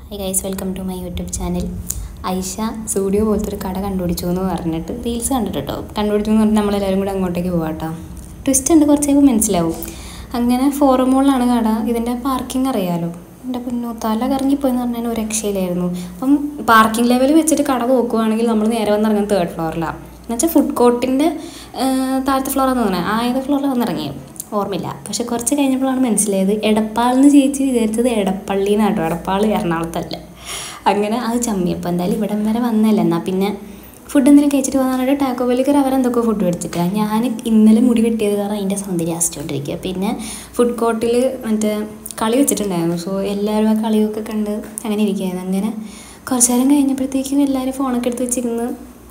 high guys welcome to my YouTube channel Aisha studio പോലത്തെ ഒരു കട കണ്ടുപിടിച്ചു എന്ന് പറഞ്ഞിട്ട് റീൽസ് കണ്ടിട്ട് കേട്ടോ കണ്ടുപിടിച്ചു എന്ന് പറഞ്ഞിട്ട് നമ്മളെല്ലാവരും കൂടെ അങ്ങോട്ടേക്ക് പോകാം കേട്ടോ ട്വിസ്റ്റ് ഉണ്ട് കുറച്ച് കഴിയുമ്പോൾ മനസ്സിലാവും അങ്ങനെ ഫോറമോളിലാണ് കട ഇതിൻ്റെ പാർക്കിംഗ് അറിയാലോ എൻ്റെ പൊന്നോ തല കറങ്ങിപ്പോയെന്ന് പറഞ്ഞാൽ ഒരു രക്ഷയിലായിരുന്നു അപ്പം പാർക്കിംഗ് ലെവൽ വെച്ചിട്ട് കട നോക്കുവാണെങ്കിൽ നമ്മൾ നേരെ വന്നിറങ്ങുന്നത് തേർഡ് ഫ്ലോറിലാണ് എന്നുവെച്ചാൽ ഫുഡ് കോർട്ടിൻ്റെ താഴത്തെ ഫ്ലോറാന്ന് തോന്നുന്നത് ആദ്യത്തെ ഫ്ലോറിൽ വന്നിറങ്ങിയത് ഓർമ്മയില്ല പക്ഷെ കുറച്ച് കഴിഞ്ഞപ്പോഴാണ് മനസ്സിലായത് എടപ്പാളെന്ന് ചേച്ചി വിചാരിച്ചത് എടപ്പള്ളി എന്നാട്ടോ എടപ്പാൾ എറണാകുളത്തല്ല അങ്ങനെ അത് ചമ്മിയപ്പോൾ എന്തായാലും ഇവിടം വരെ വന്നല്ല എന്നാൽ പിന്നെ ഫുഡ് എന്തെങ്കിലും കഴിച്ചിട്ട് പോകുന്ന ടാക്കോ ബെല്ലിക്കർ അവരെന്തൊക്കെ ഫുഡ് മേടിച്ചിട്ടാണ് ഞാൻ ഇന്നലെ മുടി വെട്ടിയത് കാരണം അതിൻ്റെ സൗന്ദര്യം ആസ്റ്റിക്കൊണ്ടിരിക്കുക പിന്നെ ഫുഡ് കോർട്ടിൽ മറ്റേ കളി വെച്ചിട്ടുണ്ടായിരുന്നു സോ എല്ലാവരും ആ കളിയൊക്കെ കണ്ട് അങ്ങനെ ഇരിക്കുകയായിരുന്നു അങ്ങനെ കുറച്ച് നേരം കഴിഞ്ഞപ്പോഴത്തേക്കും എല്ലാവരും ഫോണൊക്കെ എടുത്ത് വെച്ചിരുന്ന്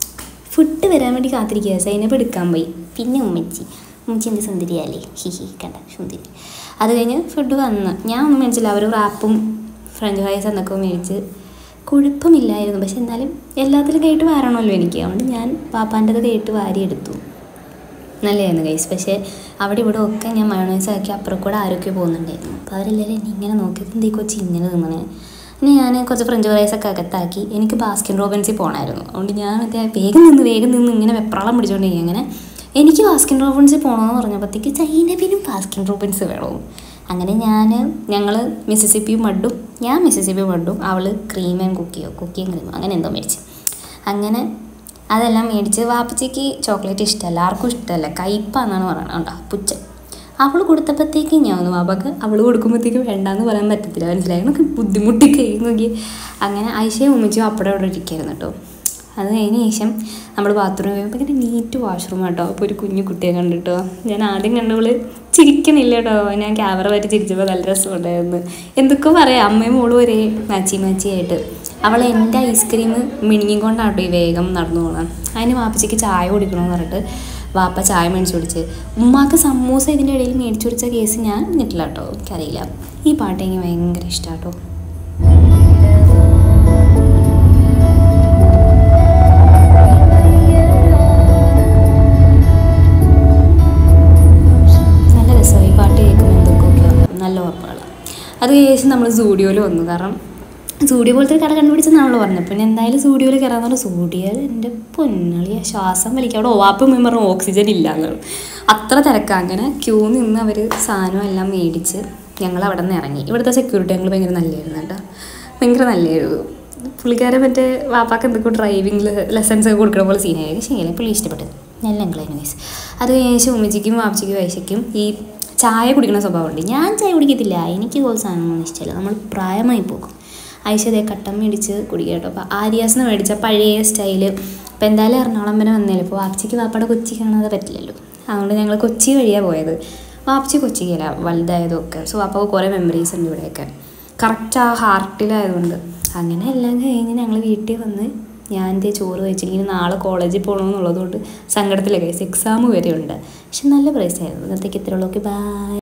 ഫുഡ് വരാൻ വേണ്ടി കാത്തിരിക്കുക സൈനപ്പ് എടുക്കാൻ പോയി പിന്നെ ഉമ്മച്ചി ഉമ്മച്ചി എന്ത് സുന്ദരിയല്ലേ ഹി ഹി കണ്ട സുന്ദരി അത് കഴിഞ്ഞ് ഫുഡ് വന്ന് ഞാൻ ഒന്നും മേടിച്ചില്ല അവർ റാപ്പും ഫ്രഞ്ച് ഫ്രൈസ് എന്നൊക്കെ മേടിച്ച് കുഴപ്പമില്ലായിരുന്നു പക്ഷെ എന്നാലും എല്ലാത്തിലും കേട്ട് വാരണമല്ലോ എനിക്ക് അതുകൊണ്ട് ഞാൻ പാപ്പാൻ്റെത് കേട്ട് വാരിയെടുത്തു നല്ലതായിരുന്നു ഗൈസ് പക്ഷേ അവിടെ ഇവിടെ ഒക്കെ ഞാൻ മയോണൈസ് ആക്കി അപ്പുറം കൂടെ ആരൊക്കെ പോകുന്നുണ്ടായിരുന്നു അപ്പോൾ അവരെല്ലാവരും എന്നെ ഇങ്ങനെ നോക്കിയത് എന്തേ കൊച്ചി ഇങ്ങനെ തിന്നണേ പിന്നെ ഞാൻ കുറച്ച് ഫ്രഞ്ച് ഫ്രൈസ് ഒക്കെ അകത്താക്കി എനിക്ക് ബാസ്കിൻ റോബൻസിൽ പോകണമായിരുന്നു അതുകൊണ്ട് ഞാൻ മറ്റേ വേഗം നിന്ന് വേഗം നിന്ന് ഇങ്ങനെ വെപ്രാളം പിടിച്ചുകൊണ്ടിരിക്കുക അങ്ങനെ എനിക്ക് ബാസ്കിൻ റോബൻസിൽ പോകണമെന്ന് പറഞ്ഞപ്പോഴത്തേക്ക് ചൈനബിനും ബാസ്കിൻ റോബൻസ് വേണോ അങ്ങനെ ഞാൻ ഞങ്ങൾ മിസിസിപ്പി മഡും ഞാൻ മിസിസിപ്പി മഡും അവൾ ക്രീം ആൻഡ് കുക്കിയോ കുക്കിയും ക്രീമോ അങ്ങനെ എന്തോ മേടിച്ച് അങ്ങനെ അതെല്ലാം മേടിച്ച് വാപ്പച്ചിക്ക് ചോക്ലേറ്റ് ഇഷ്ടമല്ല ആർക്കും ഇഷ്ടമല്ല കയ്പാന്നാണ് പറയുന്നത് കേട്ടോ പുച്ഛം അവൾ കൊടുത്തപ്പോഴത്തേക്ക് ഞാൻ ഒന്ന് വാപ്പക്ക് അവൾ കൊടുക്കുമ്പോഴത്തേക്ക് വേണ്ടാന്ന് പറയാൻ പറ്റത്തില്ല മനസ്സിലായി നമുക്ക് ബുദ്ധിമുട്ടി കൈ നോക്കി അങ്ങനെ ഐശയും ഉമ്മച്ചും അപ്പടെ അവിടെ ഇരിക്കായിരുന്നു കേട്ടോ അത് കഴിഞ്ഞ ശേഷം നമ്മൾ ബാത്റൂമിൽ പോയപ്പോൾ ഭയങ്കര നീറ്റ് വാഷ്റൂം കേട്ടോ അപ്പോൾ ഒരു കുഞ്ഞു കുട്ടിയെ കണ്ടിട്ടോ ഞാൻ ആദ്യം കണ്ടവള് ചിരിക്കണില്ല കേട്ടോ ഞാൻ ക്യാമറ പറ്റി ചിരിച്ചപ്പോൾ നല്ല രസമുണ്ടായിരുന്നു എന്തൊക്കെ പറയാം അമ്മയും മോളും ഒരേ മാച്ചി മാച്ചിയായിട്ട് അവൾ എൻ്റെ ഐസ്ക്രീം മിണിങ്ങിക്കൊണ്ടാട്ടോ ഈ വേഗം നടന്നു പോകണം അതിന് വാപ്പച്ചയ്ക്ക് ചായ കുടിക്കണമെന്ന് പറഞ്ഞിട്ട് വാപ്പ ചായ മേടിച്ചു കുടിച്ച് ഉമ്മാക്ക് സമൂസ ഇതിൻ്റെ ഇടയിൽ മേടിച്ചു കുടിച്ച കേസ് ഞാൻ അറിഞ്ഞിട്ടില്ല കേട്ടോ എനിക്കറിയില്ല ഈ പാട്ട് എനിക്ക് ഭയങ്കര ഇഷ്ടമാണ് കേട്ടോ നല്ല രസമായി ഈ പാട്ട് കേൾക്കുമ്പോൾ എന്തൊക്കെയൊക്കെയോ നല്ല ഓർമ്മകളാണ് അത് ശേഷം നമ്മൾ സൂഡിയോയിൽ വന്നു കാരണം സൂഡിയോ പോലത്തെ ഒരു കട കണ്ടുപിടിച്ചെന്നാണല്ലോ പറഞ്ഞത് പിന്നെ എന്തായാലും സൂഡിയോയിൽ കയറാൻ പറഞ്ഞു സൂഡിയോയിൽ എൻ്റെ പൊന്നളിയ ശ്വാസം വലിക്കുക അവിടെ ഓവാപ്പ് മെമ്പറും ഓക്സിജൻ ഇല്ല എന്നാണ് അത്ര തിരക്കാണ് അങ്ങനെ ക്യൂ നിന്ന് അവർ സാധനം എല്ലാം മേടിച്ച് ഞങ്ങൾ അവിടെ നിന്ന് ഇറങ്ങി ഇവിടുത്തെ സെക്യൂരിറ്റി ഞങ്ങൾ ഭയങ്കര നല്ലതായിരുന്നു കേട്ടോ ഭയങ്കര നല്ലതായിരുന്നു പുള്ളിക്കാരൻ മറ്റേ വാപ്പാക്ക് എന്തൊക്കെ ഡ്രൈവിംഗ് ലെസൺസ് ഒക്കെ കൊടുക്കണ പോലെ സീനായി പക്ഷേ എങ്കിലും പുള്ളി ഇഷ്ടപ്പെട്ടത് നല്ല ഞങ്ങളായിരുന്നു വയസ്സ് അത് കഴിഞ്ഞ ഉമ്മച്ചിക്കും വാപ്പച്ചിക്കും വയസ്സയ്ക്കും ഈ ചായ കുടിക്കുന്ന സ്വഭാവമുണ്ട് ഞാൻ ചായ കുടിക്കത്തില്ല എനിക്ക് കുറച്ച് സാധനങ്ങളൊന്നും ഇഷ്ടമല്ല നമ്മൾ പ്രായമായി പോകും ഐശ്വര്യ കട്ടൻ മേടിച്ച് കുടിക്കുക കേട്ടോ അപ്പോൾ ആര്യാസിന് മേടിച്ച പഴയ സ്റ്റൈല് അപ്പോൾ എന്തായാലും എറണാകുളം വരെ വന്നേലും ഇപ്പോൾ വാപ്പച്ചിക്ക് വാപ്പയുടെ കൊച്ചി കാണാതെ പറ്റില്ലല്ലോ അതുകൊണ്ട് ഞങ്ങൾ കൊച്ചി വഴിയാണ് പോയത് വാപ്പച്ചി കൊച്ചിക്കല വലുതായതും ഒക്കെ സോ അപ്പോൾ കുറേ മെമ്മറീസ് ഉണ്ട് ഇവിടെയൊക്കെ കറക്റ്റ് ആ ഹാർട്ടിലായതുകൊണ്ട് അങ്ങനെ എല്ലാം കഴിഞ്ഞ് ഞങ്ങൾ വീട്ടിൽ വന്ന് ഞാൻ എൻ്റെ ചോറ് കഴിച്ചിട്ട് നാളെ കോളേജിൽ പോകണമെന്നുള്ളതുകൊണ്ട് സങ്കടത്തിലൊക്കെ എക്സാം വരെ ഉണ്ട് പക്ഷെ നല്ല പ്രൈസായിരുന്നു ഇന്നത്തേക്ക് ഇത്രയുള്ളൂ ഓക്കെ ബൈ